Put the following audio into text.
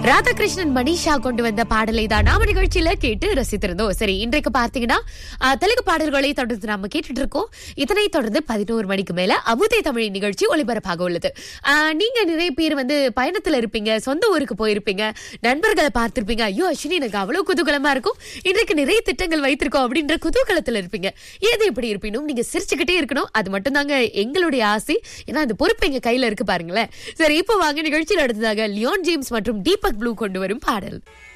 ராதாகிருஷ்ணன் மணிஷா கொண்டு வந்த பாடலை தான் நாம நிகழ்ச்சியில கேட்டு ரசித்திருந்தோம் சரி இன்றைக்கு பார்த்தீங்கன்னா ஆஹ், தெலுங்கு பாடல்களை தொடர்ந்து நாம கேட்டுட்டு இருக்கோம் இதனை தொடர்ந்து பதினோரு மணிக்கு மேல அமுதை தமிழ் நிகழ்ச்சி ஒளிபரப்பாக உள்ளது ஆஹ், நீங்க நிறைய பேர் வந்து பயணத்துல இருப்பீங்க சொந்த ஊருக்கு போயிருப்பீங்க நண்பர்களை பார்த்திருப்பீங்க ஐயோ அஸ்வினி எனக்கு அவ்வளவு குதூகலமா இருக்கும் இன்றைக்கு நிறைய திட்டங்கள் வைத்திருக்கோம் அப்படின்ற குதூகலத்துல இருப்பீங்க ஏது எப்படி இருப்பினும் நீங்க சிரிச்சுக்கிட்டே இருக்கணும் அது மட்டும் தாங்க எங்களுடைய ஆசை ஏன்னா அந்த பொறுப்பு எங்க கையில இருக்கு பாருங்களேன் சரி இப்போ வாங்க நிகழ்ச்சியில் அடுத்ததாக லியோன் ஜேம்ஸ் மற்றும் தீபக் ப்ளூ கொண்டு வரும் பாடல்